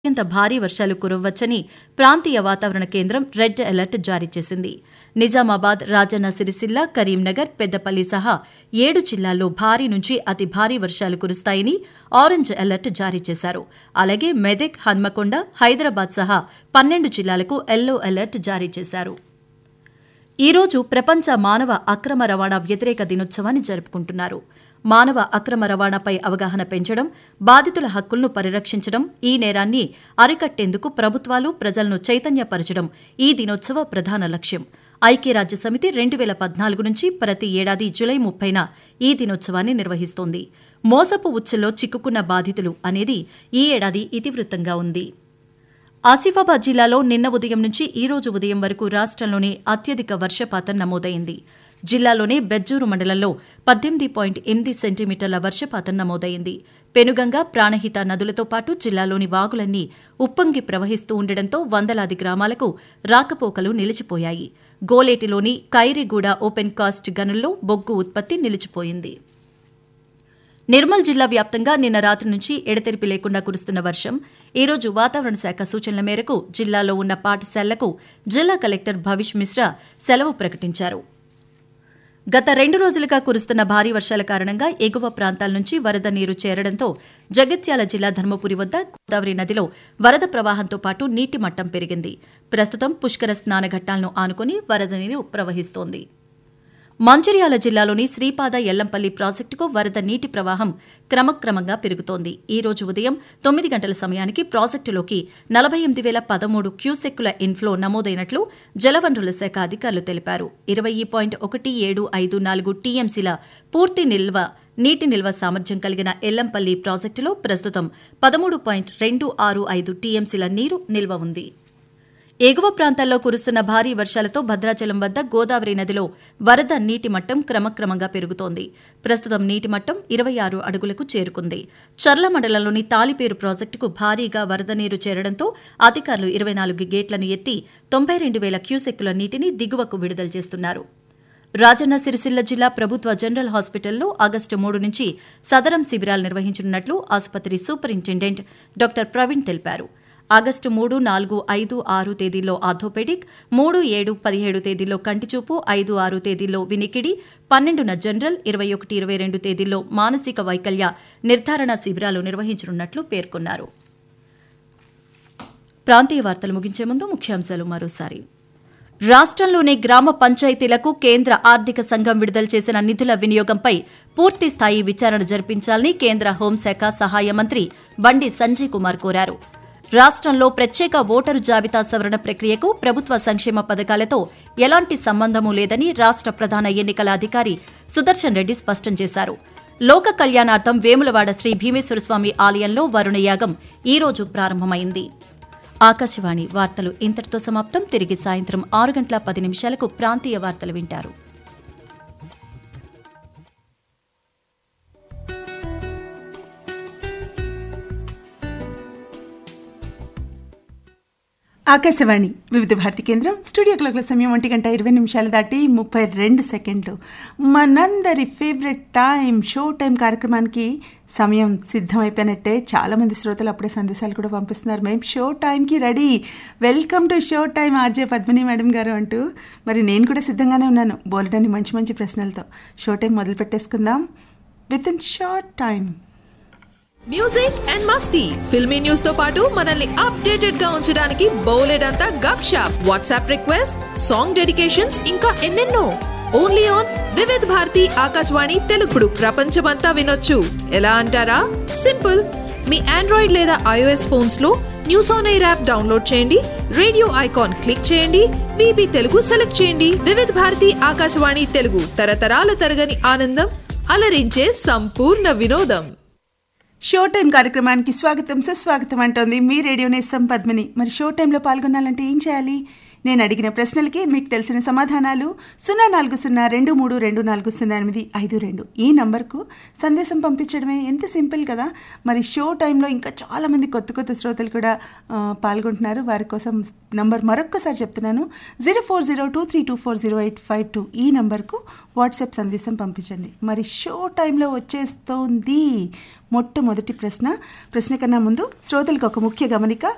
అత్యంత భారీ వర్షాలు కురవ్వచ్చని ప్రాంతీయ వాతావరణ కేంద్రం రెడ్ అలర్ట్ జారీ చేసింది నిజామాబాద్ రాజన్న సిరిసిల్ల కరీంనగర్ పెద్దపల్లి సహా ఏడు జిల్లాల్లో భారీ నుంచి అతి భారీ వర్షాలు కురుస్తాయని ఆరెంజ్ అలర్ట్ జారీ చేశారు అలాగే మెదక్ హన్మకొండ హైదరాబాద్ సహా పన్నెండు జిల్లాలకు ఎల్లో అలర్ట్ జారీ చేశారు ఈ రోజు ప్రపంచ మానవ అక్రమ రవాణా వ్యతిరేక దినోత్సవాన్ని జరుపుకుంటున్నారు మానవ అక్రమ రవాణాపై అవగాహన పెంచడం బాధితుల హక్కులను పరిరక్షించడం ఈ నేరాన్ని అరికట్టేందుకు ప్రభుత్వాలు ప్రజలను చైతన్యపరచడం ఈ దినోత్సవ ప్రధాన లక్ష్యం ఐక్యరాజ్య సమితి రెండు వేల పద్నాలుగు నుంచి ప్రతి ఏడాది జులై ముప్పైన ఈ దినోత్సవాన్ని నిర్వహిస్తోంది మోసపు ఉచ్చులో చిక్కుకున్న బాధితులు అనేది ఈ ఏడాది ఇతివృత్తంగా ఉంది ఆసిఫాబాద్ జిల్లాలో నిన్న ఉదయం నుంచి ఈ రోజు ఉదయం వరకు రాష్ట్రంలోనే అత్యధిక వర్షపాతం నమోదైంది జిల్లాలోనే బెజ్జూరు మండలంలో పద్దెనిమిది పాయింట్ ఎనిమిది సెంటీమీటర్ల వర్షపాతం నమోదైంది పెనుగంగ ప్రాణహిత నదులతో పాటు జిల్లాలోని వాగులన్నీ ఉప్పొంగి ప్రవహిస్తూ ఉండడంతో వందలాది గ్రామాలకు రాకపోకలు నిలిచిపోయాయి గోలేటిలోని కైరిగూడ ఓపెన్ కాస్ట్ గనుల్లో బొగ్గు ఉత్పత్తి నిలిచిపోయింది నిర్మల్ జిల్లా వ్యాప్తంగా నిన్న రాత్రి నుంచి ఎడతెరిపి లేకుండా కురుస్తున్న వర్షం ఈ రోజు వాతావరణ శాఖ సూచనల మేరకు జిల్లాలో ఉన్న పాఠశాలలకు జిల్లా కలెక్టర్ భవిష్ మిశ్రా సెలవు ప్రకటించారు గత రెండు రోజులుగా కురుస్తున్న భారీ వర్షాల కారణంగా ఎగువ ప్రాంతాల నుంచి వరద నీరు చేరడంతో జగిత్యాల జిల్లా ధర్మపురి వద్ద గోదావరి నదిలో వరద ప్రవాహంతో పాటు నీటి మట్టం పెరిగింది ప్రస్తుతం పుష్కర స్నానఘట్టాలను ఆనుకుని వరద నీరు ప్రవహిస్తోంది మంచిర్యాల జిల్లాలోని శ్రీపాద ఎల్లంపల్లి ప్రాజెక్టుకు వరద నీటి ప్రవాహం క్రమక్రమంగా పెరుగుతోంది ఈ రోజు ఉదయం తొమ్మిది గంటల సమయానికి ప్రాజెక్టులోకి నలభై ఎనిమిది వేల పదమూడు క్యూసెక్కుల ఇన్ఫ్లో నమోదైనట్లు జలవనరుల శాఖ అధికారులు తెలిపారు ఇరవై పాయింట్ ఒకటి ఏడు ఐదు నాలుగు టీఎంసీల పూర్తి నిల్వ నీటి నిల్వ సామర్థ్యం కలిగిన ఎల్లంపల్లి ప్రాజెక్టులో ప్రస్తుతం పదమూడు పాయింట్ రెండు ఆరు ఐదు టీఎంసీల నీరు నిల్వ ఉంది ఎగువ ప్రాంతాల్లో కురుస్తున్న భారీ వర్షాలతో భద్రాచలం వద్ద గోదావరి నదిలో వరద నీటి మట్టం క్రమక్రమంగా పెరుగుతోంది ప్రస్తుతం నీటి మట్టం ఇరవై ఆరు అడుగులకు చేరుకుంది చర్ల మండలంలోని తాలిపేరు ప్రాజెక్టుకు భారీగా వరద నీరు చేరడంతో అధికారులు ఇరవై నాలుగు గేట్లను ఎత్తి తొంభై రెండు వేల క్యూసెక్కుల నీటిని దిగువకు విడుదల చేస్తున్నారు రాజన్న సిరిసిల్ల జిల్లా ప్రభుత్వ జనరల్ హాస్పిటల్లో ఆగస్టు మూడు నుంచి సదరం శిబిరాలు నిర్వహించనున్నట్లు ఆసుపత్రి సూపరింటెండెంట్ డాక్టర్ ప్రవీణ్ తెలిపారు ఆగస్టు మూడు నాలుగు ఐదు ఆరు తేదీల్లో ఆర్థోపెడిక్ మూడు ఏడు పదిహేడు తేదీల్లో కంటిచూపు ఐదు ఆరు తేదీల్లో వినికిడి పన్నెండున జనరల్ ఇరవై ఒకటి ఇరవై రెండు తేదీల్లో మానసిక వైకల్య నిర్ధారణ శిబిరాలు నిర్వహించనున్నట్లు పేర్కొన్నారు ప్రాంతీయ వార్తలు ముగించే ముందు ముఖ్యాంశాలు మరోసారి రాష్ట్రంలోని గ్రామ పంచాయతీలకు కేంద్ర ఆర్థిక సంఘం విడుదల చేసిన నిధుల వినియోగంపై పూర్తి స్థాయి విచారణ జరిపించాలని కేంద్ర హోంశాఖ సహాయ మంత్రి బండి సంజయ్ కుమార్ కోరారు రాష్ట్రంలో ప్రత్యేక ఓటరు జాబితా సవరణ ప్రక్రియకు ప్రభుత్వ సంక్షేమ పథకాలతో ఎలాంటి సంబంధమూ లేదని రాష్ట్ర ప్రధాన ఎన్నికల అధికారి సుదర్శన్ రెడ్డి స్పష్టం చేశారు లోక కళ్యాణార్థం వేములవాడ శ్రీ భీమేశ్వరస్వామి ఆలయంలో వరుణయాగం ఈ రోజు ప్రారంభమైంది ఆకాశవాణి వార్తలు ఇంతటితో సమాప్తం తిరిగి సాయంత్రం ఆరు గంటల పది నిమిషాలకు ప్రాంతీయ వార్తలు వింటారు ఆకాశవాణి వివిధ భారతి కేంద్రం స్టూడియో క్లాక్ల సమయం ఒంటి గంట ఇరవై నిమిషాలు దాటి ముప్పై రెండు సెకండ్లు మనందరి ఫేవరెట్ టైం షో టైం కార్యక్రమానికి సమయం సిద్ధమైపోయినట్టే చాలామంది శ్రోతలు అప్పుడే సందేశాలు కూడా పంపిస్తున్నారు మేము షో టైంకి ready welcome to show time RJ Padmini madam గారు అంటూ మరి నేను కూడా సిద్ధంగానే ఉన్నాను బోలెడని మంచి మంచి ప్రశ్నలతో షో టైం మొదలు పెట్టేసుకుందాం with in short time music and మస్తీ ఫిల్మీ న్యూస్ తో పాటు మనల్ని అప్డేటెడ్ గా ఉంచడానికి బోలెడంతా గప్ షాప్ వాట్సాప్ రిక్వెస్ట్ సాంగ్ డెడికేషన్స్ ఇంకా ఎన్నెన్నో ఓన్లీ ఆన్ వివిధ్ భారతి ఆకాశవాణి తెలుగుడు ప్రపంచమంతా వినొచ్చు ఎలా అంటారా సింపుల్ మీ ఆండ్రాయిడ్ లేదా ఐఓఎస్ ఫోన్స్ లో news on air app download చేయండి రేడియో ఐకాన్ క్లిక్ చేయండి విబి తెలుగు సెలెక్ట్ చేయండి వివిధ్ భారతి ఆకాశవాణి తెలుగు తరతరాల తరగని ఆనందం అలరించే సంపూర్ణ వినోదం షో టైం కార్యక్రమానికి స్వాగతం సుస్వాగతం అంటోంది మీ రేడియో నేస్తం పద్మిని మరి షో టైంలో పాల్గొనాలంటే ఏం చేయాలి నేను అడిగిన ప్రశ్నలకి మీకు తెలిసిన సమాధానాలు సున్నా నాలుగు సున్నా రెండు మూడు రెండు నాలుగు సున్నా ఎనిమిది ఐదు రెండు ఈ నంబర్కు సందేశం పంపించడమే ఎంత సింపుల్ కదా మరి షో టైంలో ఇంకా చాలామంది కొత్త కొత్త శ్రోతలు కూడా ఆ, పాల్గొంటున్నారు వారి కోసం నంబర్ మరొక్కసారి చెప్తున్నాను zero four zero two three two four zero eight five two ఈ నంబర్కు వాట్సాప్ సందేశం పంపించండి మరి షో టైంలో వచ్చేస్తోంది మొట్టమొదటి ప్రశ్న ప్రశ్న కన్నా ముందు శ్రోతలకు ఒక ముఖ్య గమనిక